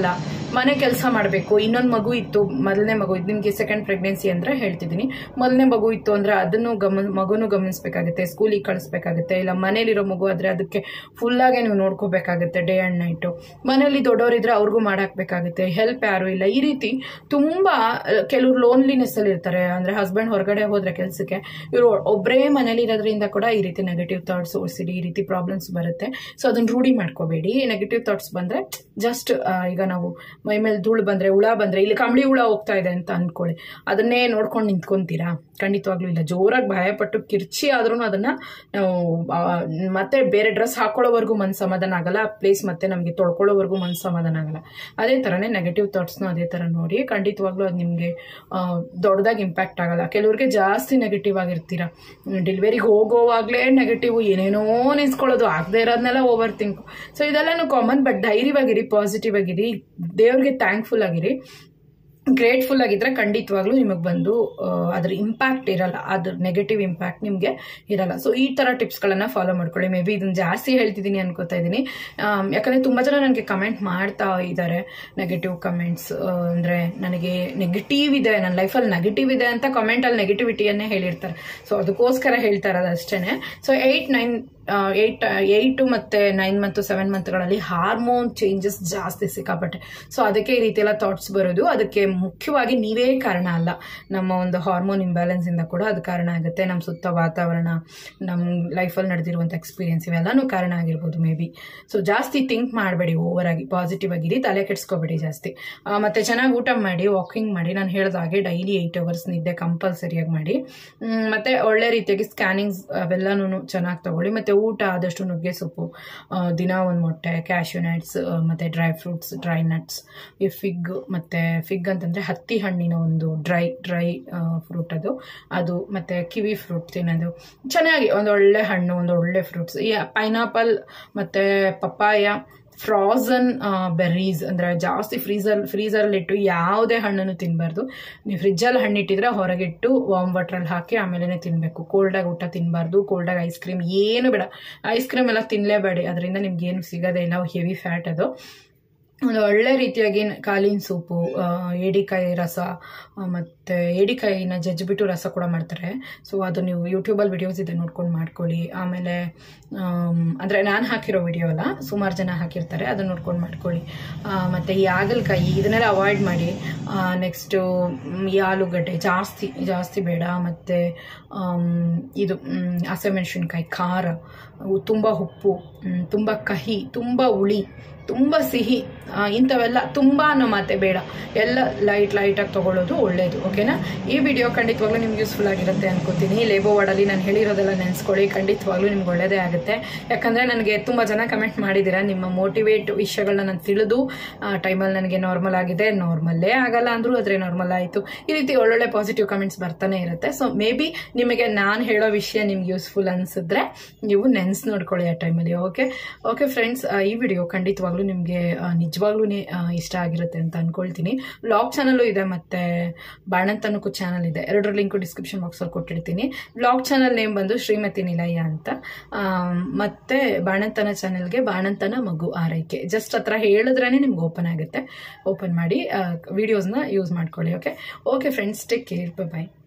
ಮನೆ ಕೆಲಸ ಮಾಡಬೇಕು ಇನ್ನೊಂದು ಮಗು ಇತ್ತು ಮೊದಲನೇ ಮಗು ಇದು ನಿಮಗೆ ಸೆಕೆಂಡ್ ಪ್ರೆಗ್ನೆನ್ಸಿ ಅಂದರೆ ಹೇಳ್ತಿದ್ದೀನಿ ಮೊದಲನೇ ಮಗು ಇತ್ತು ಅಂದರೆ ಅದನ್ನು ಗಮನ ಮಗುನು ಗಮನಿಸಬೇಕಾಗುತ್ತೆ ಸ್ಕೂಲಿಗೆ ಕಳಿಸ್ಬೇಕಾಗುತ್ತೆ ಇಲ್ಲ ಮನೇಲಿರೋ ಮಗು ಆದರೆ ಅದಕ್ಕೆ ಫುಲ್ಲಾಗೆ ನೀವು ನೋಡ್ಕೋಬೇಕಾಗುತ್ತೆ ಡೇ ಆ್ಯಂಡ್ ನೈಟು ಮನೇಲಿ ದೊಡ್ಡವರಿದ್ರೆ ಅವ್ರಿಗೂ ಮಾಡಾಕ್ಬೇಕಾಗುತ್ತೆ ಹೆಲ್ಪ್ ಯಾರು ಇಲ್ಲ ಈ ರೀತಿ ತುಂಬ ಕೆಲವರು ಲೋನ್ಲಿನೆಸ್ಸಲ್ಲಿ ಇರ್ತಾರೆ ಅಂದರೆ ಹಸ್ಬೆಂಡ್ ಹೊರಗಡೆ ಹೋದರೆ ಕೆಲಸಕ್ಕೆ ಇವರು ಒಬ್ಬರೇ ಮನೇಲಿ ಇರೋದ್ರಿಂದ ಕೂಡ ಈ ರೀತಿ ನೆಗೆಟಿವ್ ಥಾಟ್ಸ್ ಓಡಿಸಿಡಿ ಈ ರೀತಿ ಪ್ರಾಬ್ಲಮ್ಸ್ ಬರುತ್ತೆ ಸೊ ಅದನ್ನ ರೂಢಿ ಮಾಡ್ಕೋಬೇಡಿ ನೆಗೆಟಿವ್ ಥಾಟ್ಸ್ ಬಂದರೆ ಜಸ್ಟ್ ಈಗ ನಾವು ಮೈ ಮೇಲೆ ಧೂಳು ಬಂದರೆ ಹುಳ ಬಂದರೆ ಇಲ್ಲಿ ಕಂಬಳಿ ಹುಳ ಹೋಗ್ತಾ ಇದೆ ಅಂತ ಅಂದ್ಕೊಳ್ಳಿ ಅದನ್ನೇ ನೋಡ್ಕೊಂಡು ನಿಂತ್ಕೊಂತೀರಾ ಖಂಡಿತವಾಗ್ಲೂ ಇಲ್ಲ ಜೋರಾಗಿ ಭಯಪಟ್ಟು ಕಿರ್ಚಿ ಆದ್ರೂ ಅದನ್ನು ನಾವು ಆ, ಮತ್ತೆ ಬೇರೆ ಡ್ರೆಸ್ ಹಾಕೊಳ್ಳೋವರೆಗೂ ಮನ್ಸು ಸಮಾಧಾನ ಆಗಲ್ಲ ಆ ಪ್ಲೇಸ್ ಮತ್ತೆ ನಮಗೆ ತೊಳ್ಕೊಳ್ಳೋವರೆಗೂ ಮನ್ಸು ಸಮಾಧಾನ ಆಗಲ್ಲ ಅದೇ ಥರನೇ ನೆಗೆಟಿವ್ ಥಾಟ್ಸ್ನು ಅದೇ ಥರ ನೋಡಿ ಖಂಡಿತವಾಗ್ಲೂ ಅದು ನಿಮಗೆ ದೊಡ್ಡದಾಗಿ ಇಂಪ್ಯಾಕ್ಟ್ ಆಗಲ್ಲ ಕೆಲವ್ರಿಗೆ ಜಾಸ್ತಿ ನೆಗೆಟಿವ್ ಆಗಿರ್ತೀರ ಡೆಲಿವರಿಗೆ ಹೋಗೋವಾಗಲೇ ನೆಗೆಟಿವ್ ಏನೇನೋ ನೆನೆಸ್ಕೊಳ್ಳೋದು ಆಗದೆ ಇರೋದನ್ನೆಲ್ಲ ಓವರ್ ಥಿಂಕ್ ಸೊ ಇದೆಲ್ಲನೂ ಕಾಮನ್ ಬಟ್ ಧೈರ್ಯವಾಗಿರಿ ಪಾಸಿಟಿವ್ ಆಗಿರಿ ದೇವ್ರಿಗೆ ಥ್ಯಾಂಕ್ಫುಲ್ ಆಗಿರಿ ಗ್ರೇಟ್ಫುಲ್ ಆಗಿದ್ರೆ ಖಂಡಿತವಾಗ್ಲೂ ನಿಮಗೆ ಬಂದು ಆ, ಅದ್ರ ಇಂಪ್ಯಾಕ್ಟ್ ಇರಲ್ಲ ಅದ್ರ ನೆಗೆಟಿವ್ ಇಂಪ್ಯಾಕ್ಟ್ ನಿಮಗೆ ಇರಲ್ಲ ಸೊ ಈ ಥರ ಟಿಪ್ಸ್ಗಳನ್ನು ಫಾಲೋ ಮಾಡ್ಕೊಳ್ಳಿ ಮೇ ಬಿ ಇದನ್ನು ಜಾಸ್ತಿ ಹೇಳ್ತಿದ್ದೀನಿ ಅನ್ಕೋತಾ ಇದ್ದೀನಿ ಆಮ್, ಯಾಕಂದ್ರೆ ತುಂಬ ಜನ ನನಗೆ ಕಮೆಂಟ್ ಮಾಡ್ತಾ ಇದ್ದಾರೆ ನೆಗೆಟಿವ್ ಕಮೆಂಟ್ಸ್ ಅಂದರೆ ನನಗೆ ನೆಗೆಟಿವ್ ಇದೆ ನನ್ನ ಲೈಫಲ್ಲಿ ನೆಗೆಟಿವ್ ಇದೆ ಅಂತ ಕಮೆಂಟಲ್ಲಿ ನೆಗೆಟಿವಿಟಿಯನ್ನೇ ಹೇಳಿರ್ತಾರೆ ಸೊ ಅದಕ್ಕೋಸ್ಕರ ಹೇಳ್ತಾ ಇರೋದು ಅಷ್ಟೇ so eight nine eight eight ಮತ್ತು ನೈನ್ ಮಂತು ಸೆವೆನ್ ಮಂತ್ಗಳಲ್ಲಿ ಹಾರ್ಮೋನ್ ಚೇಂಜಸ್ ಜಾಸ್ತಿ ಸಿಕ್ಕಾಪಟ್ಟೆ ಸೊ ಅದಕ್ಕೆ ಈ ರೀತಿ ಎಲ್ಲ ಥಾಟ್ಸ್ ಬರೋದು ಅದಕ್ಕೆ ಮುಖ್ಯವಾಗಿ ನೀವೇ ಕಾರಣ ಅಲ್ಲ ನಮ್ಮ ಒಂದು ಹಾರ್ಮೋನ್ ಇಂಬ್ಯಾಲೆನ್ಸಿಂದ ಕೂಡ ಅದು ಕಾರಣ ಆಗುತ್ತೆ ನಮ್ಮ ಸುತ್ತ ವಾತಾವರಣ ನಮ್ಮ ಲೈಫಲ್ಲಿ ನಡೆದಿರುವಂಥ ಎಕ್ಸ್ಪೀರಿಯನ್ಸ್ ಇವೆಲ್ಲನೂ ಕಾರಣ ಆಗಿರ್ಬೋದು ಮೇ ಬಿ ಸೊ ಜಾಸ್ತಿ ಥಿಂಕ್ ಮಾಡಬೇಡಿ ಓವರ್ ಆಗಿ ಪಾಸಿಟಿವ್ ಆಗಿರಿ ತಲೆ ಕೆಡಿಸ್ಕೋಬೇಡಿ ಜಾಸ್ತಿ ಆ, ಮತ್ತೆ ಚೆನ್ನಾಗಿ ಊಟ ಮಾಡಿ ವಾಕಿಂಗ್ ಮಾಡಿ ನಾನು ಹೇಳ್ದ ಹಾಗೆ ಡೈಲಿ ಏಯ್ಟ್ ಅವರ್ಸ್ ನಿದ್ದೆ ಕಂಪಲ್ಸರಿಯಾಗಿ ಮಾಡಿ ಮ್, ಮತ್ತೆ ಒಳ್ಳೆ ರೀತಿಯಾಗಿ ಸ್ಕ್ಯಾನಿಂಗ್ಸ್ ಅವೆಲ್ಲನೂ ಚೆನ್ನಾಗಿ ತಗೊಳ್ಳಿ ಮತ್ತೆ ಊಟ ಆದಷ್ಟು ನುಗ್ಗೆ ಸೊಪ್ಪು ಆ, ದಿನ ಒಂದು ಮೊಟ್ಟೆ ಕ್ಯಾಶ್ಯೂ ನಟ್ಸ್ ಮತ್ತೆ ಡ್ರೈ ಫ್ರೂಟ್ಸ್ ಡ್ರೈ ನಟ್ಸ್ ಈ ಫಿಗ್ ಮತ್ತೆ ಫಿಗ್ ಅಂತಂದ್ರೆ ಹತ್ತಿ ಹಣ್ಣಿನ ಒಂದು ಡ್ರೈ ಡ್ರೈ ಫ್ರೂಟ್ ಅದು ಅದು ಮತ್ತೆ ಕಿವಿ ಫ್ರೂಟ್ ತಿನ್ನೋದು ಚೆನ್ನಾಗಿ ಒಂದು ಒಳ್ಳೆ ಹಣ್ಣು ಒಂದು ಒಳ್ಳೆ ಫ್ರೂಟ್ಸ್ ಈ ಪೈನಾಪಲ್ ಮತ್ತೆ ಪಪ್ಪಾಯ ಫ್ರಾಸನ್ ಬೆರ್ರೀಸ್ ಅಂದರೆ ಜಾಸ್ತಿ ಫ್ರೀಸರ್ ಫ್ರೀಸರಲ್ಲಿ ಇಟ್ಟು ಯಾವುದೇ ಹಣ್ಣನ್ನು ತಿನ್ನಬಾರ್ದು ನೀವು ಫ್ರಿಜ್ಜಲ್ಲಿ ಹಣ್ಣಿಟ್ಟಿದ್ರೆ ಹೊರಗಿಟ್ಟು ವಾಮ್ ವಾಟ್ರಲ್ಲಿ ಹಾಕಿ ಆಮೇಲೆ ತಿನ್ನಬೇಕು ಕೋಲ್ಡಾಗಿ ಊಟ ತಿನ್ನಬಾರ್ದು ಕೋಲ್ಡಾಗಿ ಐಸ್ ಕ್ರೀಮ್ ಏನು ಬೇಡ ಐಸ್ ಕ್ರೀಮ್ ಎಲ್ಲ ತಿನ್ನಲೇಬೇಡಿ ಅದರಿಂದ ನಿಮ್ಗೆ ಏನು ಸಿಗೋದೇ ಇಲ್ಲ ಹೆವಿ ಫ್ಯಾಟ್ ಅದು ಒಂದು ಒಳ್ಳೆ ರೀತಿಯಾಗಿ ಕಾಲಿನ ಸೂಪು ಆ, ಏಡಿಕಾಯಿ ರಸ ಆ, ಮತ್ತೆ ಏಡಿಕಾಯಿನ ಜಜ್ಜಿಬಿಟ್ಟು ರಸ ಕೂಡ ಮಾಡ್ತಾರೆ ಸೊ ಅದು ನೀವು ಯೂಟ್ಯೂಬಲ್ಲಿ ವಿಡಿಯೋಸ್ ಇದೆ ನೋಡ್ಕೊಂಡು ಮಾಡ್ಕೊಳ್ಳಿ ಆಮೇಲೆ ಆಮ್, ಅಂದ್ರೆ ನಾನು ಹಾಕಿರೋ ವಿಡಿಯೋ ಅಲ್ಲ ಸುಮಾರು ಜನ ಹಾಕಿರ್ತಾರೆ ಅದನ್ನ ನೋಡ್ಕೊಂಡು ಮಾಡ್ಕೊಳ್ಳಿ ಆ, ಮತ್ತೆ ಈ ಹಾಗಲಕಾಯಿ ಇದನ್ನೆಲ್ಲ ಅವಾಯ್ಡ್ ಮಾಡಿ ನೆಕ್ಸ್ಟು ಈ ಆಲೂಗಡ್ಡೆ ಜಾಸ್ತಿ ಜಾಸ್ತಿ ಬೇಡ ಮತ್ತೆ ಆಮ್, ಇದು ಮ್, ಹಸಿಮೆಣಸಿನ್ಕಾಯಿ ಖಾರ ಅವು ತುಂಬ ಉಪ್ಪು ಮ್, ತುಂಬ ಕಹಿ ತುಂಬ ಹುಳಿ ತುಂಬ ಸಿಹಿ ಆ, ಇಂಥವೆಲ್ಲ ತುಂಬ ಅನ್ನೋ ಮಾತೆ ಬೇಡ ಎಲ್ಲ ಲೈಟ್ ಲೈಟಾಗಿ ತಗೊಳ್ಳೋದು ಒಳ್ಳೇದು ಓಕೆನಾ ಈ ವಿಡಿಯೋ ಖಂಡಿತವಾಗ್ಲೂ ನಿಮ್ಗೆ ಯೂಸ್ಫುಲ್ ಆಗಿರುತ್ತೆ ಅನ್ಕೋತೀನಿ ಲೇಬೋ ವಾರ್ಡಲ್ಲಿ ನಾನು ಹೇಳಿರೋದೆಲ್ಲ ನೆನೆಸ್ಕೊಳ್ಳಿ ಖಂಡಿತವಾಗ್ಲೂ ನಿಮ್ಗೆ ಒಳ್ಳೇದೇ ಆಗುತ್ತೆ ಯಾಕಂದರೆ ನನಗೆ ತುಂಬ ಜನ ಕಮೆಂಟ್ ಮಾಡಿದ್ದೀರಾ ನಿಮ್ಮ ಮೋಟಿವೇಟ್ ವಿಷಯಗಳನ್ನ ನಾನು ತಿಳಿದು ಆ ಟೈಮಲ್ಲಿ ನನಗೆ ನಾರ್ಮಲ್ ಆಗಿದೆ ನಾರ್ಮಲ್ಲೇ ಆಗಲ್ಲ ಅಂದರೂ ಆದರೆ ನಾರ್ಮಲ್ ಆಯಿತು ಈ ರೀತಿ ಒಳ್ಳೊಳ್ಳೆ ಪಾಸಿಟಿವ್ ಕಮೆಂಟ್ಸ್ ಬರ್ತಾನೆ ಇರುತ್ತೆ ಸೊ ಮೇ ಬಿ ನಿಮಗೆ ನಾನು ಹೇಳೋ ವಿಷಯ ನಿಮ್ಗೆ ಯೂಸ್ಫುಲ್ ಅನಿಸಿದ್ರೆ ನೀವು ನೆನ್ಸ್ ನೋಡ್ಕೊಳ್ಳಿ ಆ ಟೈಮಲ್ಲಿ ಓಕೆ ಓಕೆ ಫ್ರೆಂಡ್ಸ್ ಈ ವಿಡಿಯೋ ಖಂಡಿತವಾಗ್ಲೂ ನಿಮಗೆ ನಿಜವಾಗ್ಲೂ ಇಷ್ಟ ಆಗಿರುತ್ತೆ ಅಂತ ಅನ್ಕೊಳ್ತೀನಿ ವ್ಲಾಗ್ ಚಾನಲ್ಲು ಇದೆ ಮತ್ತೆ ಬಾಣಂತನಕ್ಕೂ ಚಾನಲ್ ಇದೆ ಎರಡರ ಲಿಂಕು ಡಿಸ್ಕ್ರಿಪ್ಷನ್ ಬಾಕ್ಸಲ್ಲಿ ಕೊಟ್ಟಿರ್ತೀನಿ ವ್ಲಾಗ್ ಚಾನಲ್ ನೇಮ್ ಬಂದು ಶ್ರೀಮತಿ ನಿಲಯ ಅಂತ ಆಮ್, ಮತ್ತೆ ಬಾಣಂತನ ಚಾನಲ್ಗೆ ಬಾಣಂತನ ಮಗು ಆರೈಕೆ ಜಸ್ಟ್ ಹತ್ರ ಹೇಳಿದ್ರೇ ನಿಮ್ಗೆ ಓಪನ್ ಆಗುತ್ತೆ ಓಪನ್ ಮಾಡಿ ವಿಡಿಯೋಸ್ನ ಯೂಸ್ ಮಾಡ್ಕೊಳ್ಳಿ okay okay friends take care ಬಾಯ್